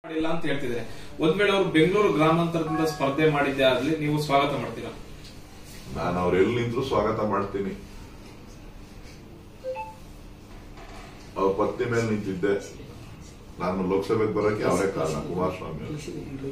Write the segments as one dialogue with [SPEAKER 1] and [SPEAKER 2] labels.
[SPEAKER 1] ಮಾಡಿಲ್ಲ ಅಂತ ಹೇಳ್ತಿದ್ರೆ ಒಂದ್ ವೇಳೆ ಅವರು ಬೆಂಗಳೂರು ಗ್ರಾಮಾಂತರದಿಂದ ಸ್ಪರ್ಧೆ ಮಾಡಿದ್ದೆ ಆಗ್ಲಿ ನೀವು ಸ್ವಾಗತ ಮಾಡ್ತೀರಾ
[SPEAKER 2] ನಾನು ಅವ್ರು ಎಲ್ಲಿ ನಿಂತ್ರು ಸ್ವಾಗತ ಮಾಡ್ತೀನಿ ಅವ್ರ ಪತ್ನಿ ಮೇಲೆ ನಿಂತಿದ್ದೆ ನಾನು ಲೋಕಸಭೆಗೆ ಬರೋಕೆ ಅವರೇ ಕಾರಣ ಕುಮಾರಸ್ವಾಮಿ ಅವರು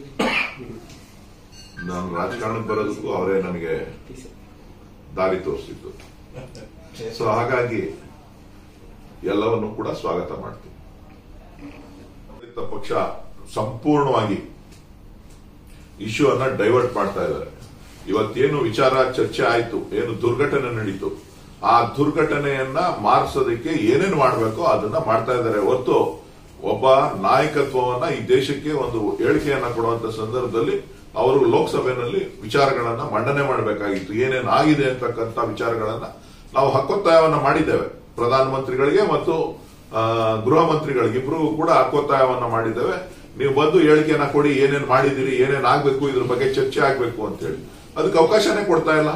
[SPEAKER 2] ನಾನು ರಾಜಕಾರಣಕ್ಕೆ ಬರೋದಕ್ಕೂ ಅವರೇ ನನಗೆ ದಾರಿ ತೋರಿಸಿದ್ದು ಸೊ ಹಾಗಾಗಿ ಎಲ್ಲವನ್ನು ಕೂಡ ಸ್ವಾಗತ ಮಾಡ್ತೀನಿ ಆಡಳಿತ ಪಕ್ಷ ಸಂಪೂರ್ಣವಾಗಿ ಇಶ್ಯೂ ಅನ್ನ ಡೈವರ್ಟ್ ಮಾಡ್ತಾ ಇದ್ದಾರೆ ಇವತ್ತೇನು ವಿಚಾರ ಚರ್ಚೆ ಆಯ್ತು ಏನು ದುರ್ಘಟನೆ ನಡೀತು ಆ ದುರ್ಘಟನೆಯನ್ನ ಮಾರ್ಸೋದಕ್ಕೆ ಏನೇನು ಮಾಡಬೇಕೋ ಅದನ್ನ ಮಾಡ್ತಾ ಇದ್ದಾರೆ ಹೊರತು ಒಬ್ಬ ನಾಯಕತ್ವವನ್ನ ಈ ದೇಶಕ್ಕೆ ಒಂದು ಹೇಳಿಕೆಯನ್ನ ಕೊಡುವಂತ ಸಂದರ್ಭದಲ್ಲಿ ಅವರು ಲೋಕಸಭೆಯಲ್ಲಿ ವಿಚಾರಗಳನ್ನ ಮಂಡನೆ ಮಾಡಬೇಕಾಗಿತ್ತು ಏನೇನು ಆಗಿದೆ ಅಂತಕ್ಕಂಥ ವಿಚಾರಗಳನ್ನ ನಾವು ಹಕ್ಕೊತ್ತಾಯವನ್ನ ಮಾಡಿದ್ದೇವೆ ಪ್ರಧಾನಮಂತ್ರಿಗಳಿಗೆ ಮತ್ತು ಆ, ಗೃಹ ಮಂತ್ರಿಗಳಿಗೆ ಇಬ್ರಿಗೂ ಕೂಡ ಹಕ್ಕೊತ್ತಾಯವನ್ನ ಮಾಡಿದ್ದೇವೆ ನೀವು ಬಂದು ಹೇಳಿಕೆಯನ್ನ ಕೊಡಿ ಏನೇನ್ ಮಾಡಿದಿರಿ ಏನೇನ್ ಆಗ್ಬೇಕು ಇದ್ರ ಬಗ್ಗೆ ಚರ್ಚೆ ಆಗ್ಬೇಕು ಅಂತ ಹೇಳಿ ಅದಕ್ಕೆ ಅವಕಾಶನೇ ಕೊಡ್ತಾ ಇಲ್ಲ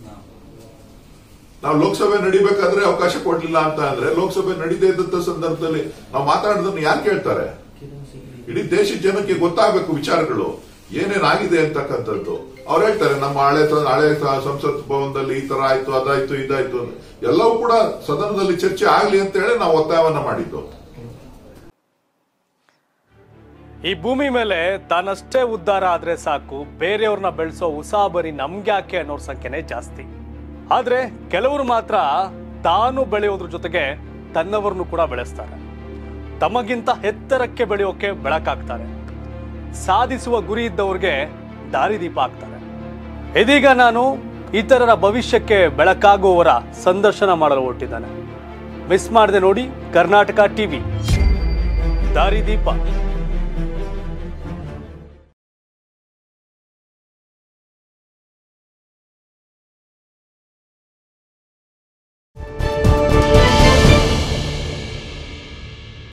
[SPEAKER 2] ನಾವು ಲೋಕಸಭೆ ನಡಿಬೇಕಾದ್ರೆ ಅವಕಾಶ ಕೊಡ್ಲಿಲ್ಲ ಅಂತ ಅಂದ್ರೆ ಲೋಕಸಭೆ ನಡೀದೇ ಇದ್ದಂತ ಸಂದರ್ಭದಲ್ಲಿ ನಾವು ಮಾತಾಡೋದನ್ನ ಯಾರು ಕೇಳ್ತಾರೆ ಇಡೀ ದೇಶದ ಜನಕ್ಕೆ ಗೊತ್ತಾಗಬೇಕು ವಿಚಾರಗಳು ಏನೇನಾಗಿದೆ ಅಂತಕ್ಕಂಥದ್ದು ಅವ್ರು ಹೇಳ್ತಾರೆ ನಮ್ಮ ಹಳೆ ತ- ಹಳೆ ಸ- ಸಂಸತ್ ಭವನದಲ್ಲಿ ಈ ತರ ಆಯ್ತು ಅದಾಯ್ತು ಇದಾಯ್ತು ಅಂತ. ಎಲ್ಲವೂ ಕೂಡ ಸದನದಲ್ಲಿ ಚರ್ಚೆ ಆಗ್ಲಿ ಅಂತ ಹೇಳಿ ನಾವು ಒತ್ತಾಯವನ್ನ ಮಾಡಿದ್ದು
[SPEAKER 3] ಈ ಭೂಮಿ ಮೇಲೆ ತಾನಷ್ಟೇ ಉದ್ಧಾರ ಆದ್ರೆ ಸಾಕು ಬೇರೆಯವ್ರನ್ನ ಬೆಳೆಸೋ ಉಸಾಬರಿ ನಮ್ಗ್ಯಾಕೆ ಅನ್ನೋರ್ ಸಂಖ್ಯೆನೇ ಜಾಸ್ತಿ ಆದ್ರೆ ಕೆಲವರು ಮಾತ್ರ ತಾನು ಬೆಳೆಯೋದ್ರ ಜೊತೆಗೆ ತನ್ನವರನ್ನು ಕೂಡ ಬೆಳೆಸ್ತಾರೆ ತಮಗಿಂತ ಎತ್ತರಕ್ಕೆ ಬೆಳೆಯೋಕೆ ಬೆಳಕಾಗ್ತಾರೆ ಸಾಧಿಸುವ ಗುರಿ ಇದ್ದವ್ರಿಗೆ ದಾರಿದೀಪ ಆಗ್ತಾರೆ ಇದೀಗ ನಾನು ಇತರರ ಭವಿಷ್ಯಕ್ಕೆ ಬೆಳಕಾಗುವವರ ಸಂದರ್ಶನ ಮಾಡಲು ಹೊರಟಿದ್ದಾನೆ ಮಿಸ್ ಮಾಡದೆ ನೋಡಿ ಕರ್ನಾಟಕ ಟಿವಿ ದಾರಿದೀಪ